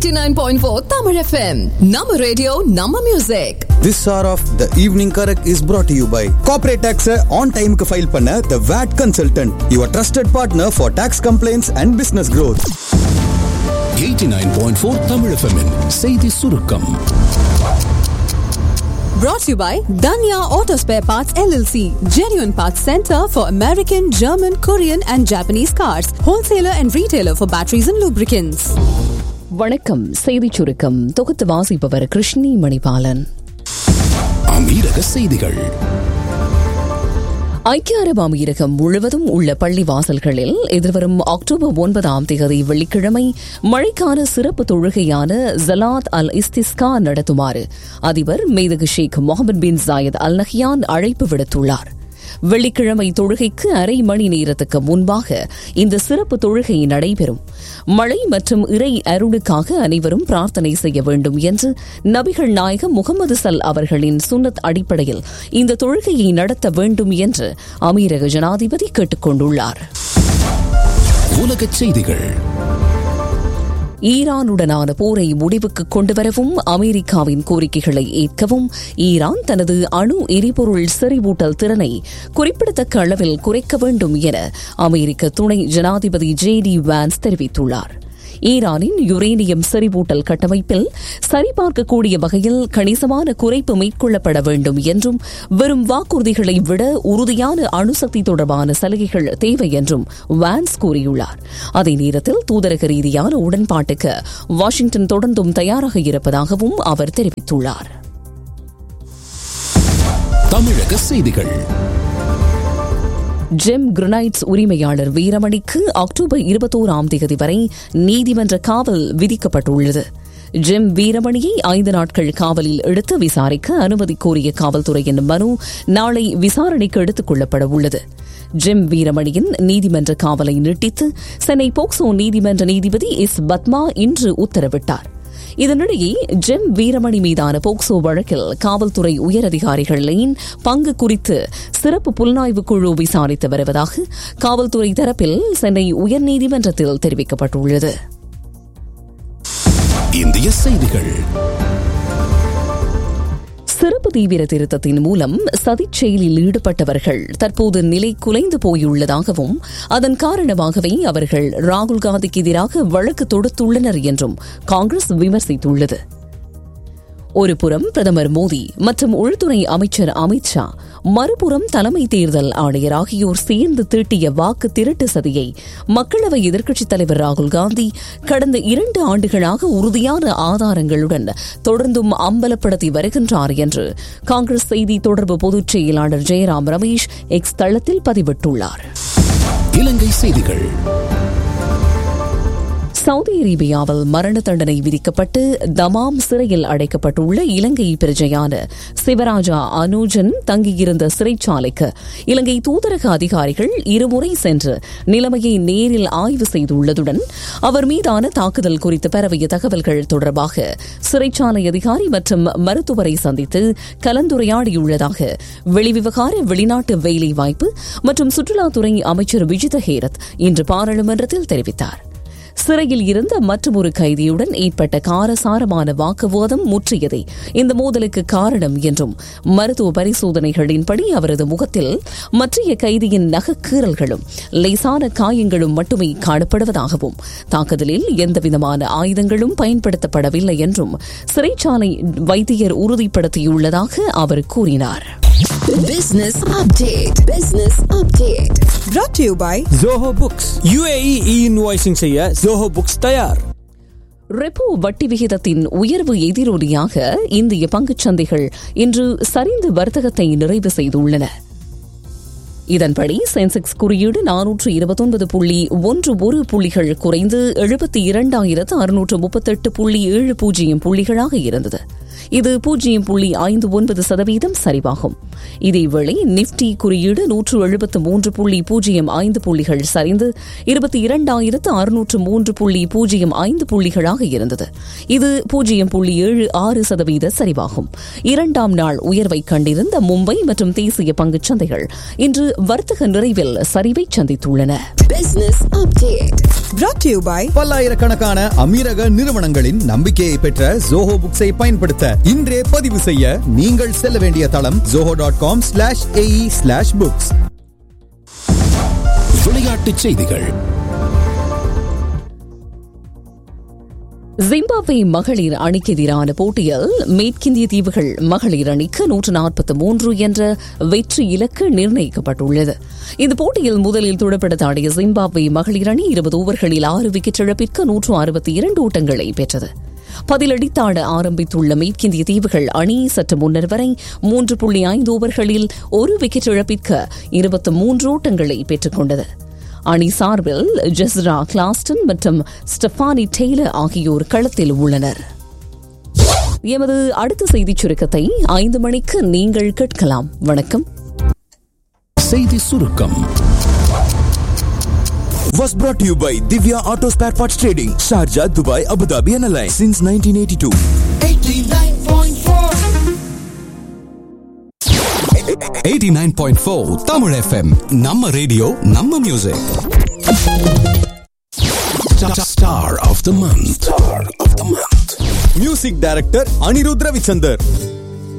89.4 Tamil FM. Nama radio, Nama music. This hour of the evening correct is brought to you by Corporate Tax on time க்கு file பண்ண the VAT Consultant, your trusted partner for tax complaints and business growth. 89.4 Tamil FM -இன் செய்தி சுருக்கம் Brought to you by Danya Auto Spare Parts LLC. Genuine Parts Center for American, German, Korean and Japanese cars. Wholesaler and retailer for batteries and lubricants. வணக்கம் செய்திச் சுருக்கம் தொகுத்து வாசிப்பவர் கிருஷ்ணி மணிபாலன் அமீரக செய்திகள் ஐக்கிய அரபு அமீரகம் முழுவதும் உள்ள பள்ளி வாசல்களில் எதிர்வரும் அக்டோபர் ஒன்பதாம் தேதி வெள்ளிக்கிழமை மழைக்கான சிறப்பு தொழுகையான ஜலாத் அல் இஸ்திஸ்கா நடத்துமாறு அதிபர் மேதகு Sheikh Mohamed bin Zayed Al Nahyan அழைப்பு விடுத்துள்ளார் வெள்ளிக்கிழமை தொழுகைக்கு அரை மணி நேரத்துக்கு முன்பாக இந்த சிறப்பு தொழுகை நடைபெறும் மழை மற்றும் இறை அருளுக்காக அனைவரும் பிரார்த்தனை செய்ய வேண்டும் என்று நபிகள் நாயகம் முகமது சல் அவர்களின் சுன்னத் அடிப்படையில் இந்த தொழுகையை நடத்த வேண்டும் என்று அமீரக ஜனாதிபதி கேட்டுக் கொண்டுள்ளார் உலகச் செய்திகள் ஈரானுடனான போரை முடிவுக்கு கொண்டுவரவும் அமெரிக்காவின் கோரிக்கைகளை ஏற்கவும் ஈரான் தனது அணு எரிபொருள் செறிவூட்டல் திறனை குறிப்பிடத்தக்க அளவில் குறைக்க வேண்டும் என அமெரிக்க துணை ஜனாதிபதி ஜே டி வான்ஸ் தெரிவித்துள்ளார் ஈரானின் யுரேனியம் செறிவூட்டல் கட்டமைப்பில் சரிபார்க்கக்கூடிய வகையில் கணிசமான குறைப்பு மேற்கொள்ளப்பட வேண்டும் என்றும் வெறும் வாக்குறுதிகளை விட உறுதியான அணுசக்தி தொடர்பான சலுகைகள் தேவை என்றும் வான்ஸ் கூறியுள்ளார் அதே நேரத்தில் தூதரக ரீதியான உடன்பாட்டுக்கு வாஷிங்டன் தொடர்ந்தும் தயாராக இருப்பதாகவும் அவர் தெரிவித்துள்ளார் தமிழக செய்திகள் ஜெம் கிரனைட்ஸ் உரிமையாளர் வீரமணிக்கு அக்டோபர் இருபத்தோராம் தேதி வரை நீதிமன்ற காவல் விதிக்கப்பட்டுள்ளது ஜெம் வீரமணியை ஐந்து நாட்கள் காவலில் எடுத்து விசாரிக்க அனுமதி கோரிய காவல்துறையின் மனு நாளை விசாரணைக்கு எடுத்துக் கொள்ளப்பட உள்ளது ஜெம் வீரமணியின் நீதிமன்ற காவலை நீட்டித்து சென்னை போக்சோ நீதிமன்ற நீதிபதி எஸ் பத்மா இன்று உத்தரவிட்டார் இதனிடையே ஜெம் வீரமணி மீதான போக்சோ வழக்கில் காவல்துறை உயரதிகாரிகளின் பங்கு குறித்து சிறப்பு புலனாய்வு குழு விசாரித்து வருவதாக காவல்துறை தரப்பில் சென்னை உயர்நீதிமன்றத்தில் தெரிவிக்கப்பட்டுள்ளது இந்திய செய்திகள் சிறப்பு தீவிர திருத்தத்தின் மூலம் சதிச் செயலில் ஈடுபட்டவர்கள் தற்போது நிலை குலைந்து போயுள்ளதாகவும் அதன் காரணமாகவே அவர்கள் ராகுல் காந்திக்கு எதிராக வழக்கு தொடுத்துள்ளனர் என்றும் காங்கிரஸ் விமர்சித்துள்ளது ஒருபுறம் பிரதமர் மோடி மற்றும் உள்துறை அமைச்சர் அமித் ஷா மறுபுறம் தலைமை தேர்தல் ஆணையர் ஆகியோர் சேர்ந்து தீட்டிய வாக்கு திருட்டு சதியை மக்களவை எதிர்க்கட்சித் தலைவர் ராகுல் காந்தி கடந்த இரண்டு ஆண்டுகளாக உறுதியான ஆதாரங்களுடன் தொடர்ந்தும் அம்பலப்படுத்தி வருகின்றார் என்று காங்கிரஸ் செய்தி தொடர்பு பொதுச் செயலாளர் ஜெயராம் ரமேஷ் எக்ஸ் தளத்தில் பதிவிட்டுள்ளார் இலங்கை செய்திகள் சவுதி அரேபியாவில் மரண தண்டனை விதிக்கப்பட்டு தமாம் சிறையில் அடைக்கப்பட்டுள்ள இலங்கை பிரஜையான சிவராஜா அனுஜன் தங்கியிருந்த சிறைச்சாலைக்கு இலங்கை தூதரக அதிகாரிகள் இருமுறை சென்று நிலைமையை நேரில் ஆய்வு செய்துள்ளதுடன் அவர் மீதான தாக்குதல் குறித்து பரவிய தகவல்கள் தொடர்பாக சிறைச்சாலை அதிகாரி மற்றும் மருத்துவரை சந்தித்து கலந்துரையாடியுள்ளதாக வெளிவிவகார வெளிநாட்டு வேலைவாய்ப்பு மற்றும் சுற்றுலாத்துறை அமைச்சர் விஜித ஹேரத் இன்று பாராளுமன்றத்தில் தெரிவித்தார் சிறையில் இருந்த மற்றொரு கைதியுடன் ஏற்பட்ட காரசாரமான வாக்குவாதம் முற்றியதே இந்த மோதலுக்கு காரணம் என்றும் மருத்துவ பரிசோதனைகளின்படி அவரது முகத்தில் மற்றைய கைதியின் நகக்கீறல்களும் லேசான காயங்களும் மட்டுமே காணப்படுவதாகவும் தாக்குதலில் எந்தவிதமான ஆயுதங்களும் பயன்படுத்தப்படவில்லை என்றும் சிறைச்சாலை வைத்தியர் உறுதிப்படுத்தியுள்ளதாக அவர் கூறினார் Business update. Business update. brought to you by Zoho Books UAE e invoicing செய்ய ஜோஹோ புக்ஸ் தயார் ரெப்போ வட்டி விகிதத்தின் உயர்வு எதிரொலியாக இந்திய பங்குச் சந்தைகள் இன்று சரிந்து வர்த்தகத்தை நிறைவு செய்துள்ளன இதன்படி சென்செக்ஸ் குறியீடு நானூற்று இருபத்தொன்பது புள்ளி ஒன்று ஒரு புள்ளிகள் குறைந்து எழுபத்தி இரண்டாயிரத்து அறுநூற்று முப்பத்தெட்டு புள்ளி ஏழு பூஜ்ஜியம் புள்ளிகளாக இருந்தது இது பூஜ்ஜியம் புள்ளி ஐந்து ஒன்பது சதவீதம் சரிவாகும் இதேவேளை நிப்டி குறியீடு நூற்று எழுபத்து மூன்று புள்ளி பூஜ்ஜியம் ஐந்து புள்ளிகள் சரிந்து இருபத்தி இரண்டாயிரத்து அறுநூற்று மூன்று புள்ளி பூஜ்ஜியம் ஐந்து புள்ளிகளாக இருந்தது இது பூஜ்ஜியம் புள்ளி ஏழு ஆறு சதவீத சரிவாகும் இரண்டாம் நாள் உயர்வை கண்டிருந்த மும்பை மற்றும் தேசிய பங்குச் சந்தைகள் இன்று வர்த்தக நிறைவில் சரிவை சந்தித்துள்ளன Business update. brought to you by பல்லாயிரக்கணக்கான அமீரக நிறுவனங்களின் நம்பிக்கையை பெற்ற ஜோஹோ புக்ஸை பயன்படுத்த இன்றே பதிவு செய்ய நீங்கள் செல்ல வேண்டிய தளம் Zoho dot com slash AE slash books விளையாட்டுச் செய்திகள் ஜிம்பாப்வே மகளிர் அணிக்கு எதிரான போட்டியில் மேற்கிந்திய தீவுகள் மகளிர் அணிக்கு நூற்று நாற்பத்தி மூன்று என்ற வெற்றி இலக்கு நிர்ணயிக்கப்பட்டுள்ளது இந்த போட்டியில் முதலில் துடுப்படுத்தாடிய ஜிம்பாப்வே மகளிர் அணி இருபது ஓவர்களில் ஆறு விக்கெட் இழப்பிற்கு நூற்று அறுபத்தி இரண்டு ஓட்டங்களை பெற்றது பதிலடித்தாட ஆரம்பித்துள்ள மேற்கிந்திய தீவுகள் அணி சற்று முன்னர் வரை மூன்று புள்ளி ஐந்து ஓவர்களில் ஒரு விக்கெட் இழப்பிற்கு இருபத்தி மூன்று ஓட்டங்களை பெற்றுக் கொண்டது அணி சார்பில் ஜெஸ்ரா கிளாஸ்டன் மற்றும் ஸ்டெஃபானி டெய்லர் ஆகியோர் களத்தில் உள்ளனர் எமது அடுத்த செய்திச் சுருக்கத்தை ஐந்து மணிக்கு நீங்கள் கேட்கலாம் வணக்கம் செய்தி சுருக்கம் was brought to you by Divya Auto Spare Parts Trading, Sharjah, Dubai, Abu Dhabi and Alliance since 1982. 89.4 Tamil FM நம்ம ரேடியோ நம்ம music star of the month star of the month music director Anirudh Ravichander